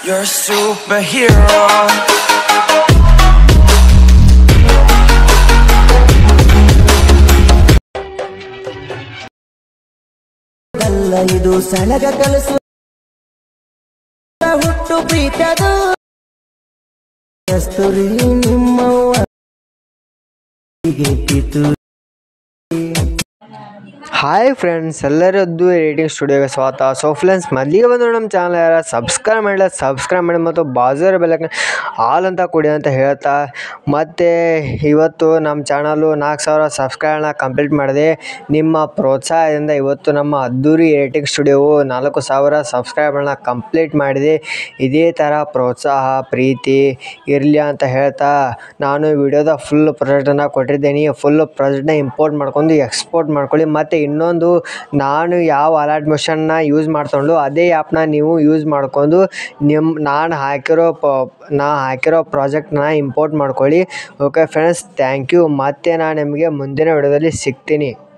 You're a superhero. ಅಲ್ಲ ಇದು ಸಲಗ ಕಲಸು ಹುಟ್ಟು ಪ್ರೀತದು ಕಸ್ತೂರಿ ನಿಮ್ಮವ್ವ ಹೀಗೆ ಕಿತ್ತು ಹಾಯ್ ಫ್ರೆಂಡ್ಸ್ ಎಲ್ಲರದ್ದು ರೇಟಿಂಗ್ ಸ್ಟುಡಿಯೋಗೆ ಸ್ವಾಗತ ಸೊ ಫ್ರೆಂಡ್ಸ್ ಮೊದಲಿಗೆ ಬಂದು ನಮ್ಮ ಚಾನಲ್ ಯಾರ ಸಬ್ಸ್ಕ್ರೈಬ್ ಮಾಡಿಲ್ಲ ಸಬ್ಸ್ಕ್ರೈಬ್ ಮಾಡಿ ಮತ್ತು ಬಾಜರ್ ಬೆಲಕ್ಕೆ ಆಲ್ ಅಂತ ಕೊಡಿ ಅಂತ ಹೇಳ್ತಾ ಮತ್ತು ಇವತ್ತು ನಮ್ಮ ಚಾನಲು ನಾಲ್ಕು ಸಾವಿರ ಸಬ್ಸ್ಕ್ರೈಬ್ನ ಕಂಪ್ಲೀಟ್ ಮಾಡಿದೆ ನಿಮ್ಮ ಪ್ರೋತ್ಸಾಹದಿಂದ ಇವತ್ತು ನಮ್ಮ ಅದ್ದೂರಿ ರೇಟಿಂಗ್ ಸ್ಟುಡಿಯೋವು ನಾಲ್ಕು ಸಾವಿರ ಸಬ್ಸ್ಕ್ರೈಬರ್ನ ಕಂಪ್ಲೀಟ್ ಮಾಡಿದೆ ಇದೇ ಥರ ಪ್ರೋತ್ಸಾಹ ಪ್ರೀತಿ ಇರಲಿ ಅಂತ ಹೇಳ್ತಾ ನಾನು ವಿಡಿಯೋದ ಫುಲ್ ಪ್ರಾಜೆಕ್ಟನ್ನು ಕೊಟ್ಟಿದ್ದೀನಿ ಫುಲ್ ಪ್ರಾಜೆಕ್ಟ್ನ ಇಂಪೋರ್ಟ್ ಮಾಡ್ಕೊಂಡು ಎಕ್ಸ್ಪೋರ್ಟ್ ಮಾಡ್ಕೊಳ್ಳಿ ಮತ್ತು ಇನ್ನೊಂದು ನಾನು ಯಾವ ಅಲರ್ಟ್ ಮಿಷನ್ನ ಯೂಸ್ ಮಾಡ್ಕೊಂಡು ಅದೇ ಆ್ಯಪ್ನ ನೀವು ಯೂಸ್ ಮಾಡ್ಕೊಂಡು ನಿಮ್ಮ ನಾನು ಹಾಕಿರೋ ಪ ನಾ ಹಾಕಿರೋ ಪ್ರಾಜೆಕ್ಟ್ನ ಇಂಪೋರ್ಟ್ ಮಾಡ್ಕೊಳ್ಳಿ ಓಕೆ ಫ್ರೆಂಡ್ಸ್ ಥ್ಯಾಂಕ್ ಯು ಮತ್ತೆ ನಾನು ನಿಮಗೆ ಮುಂದಿನ ವಿಡಿಯೋದಲ್ಲಿ ಸಿಗ್ತೀನಿ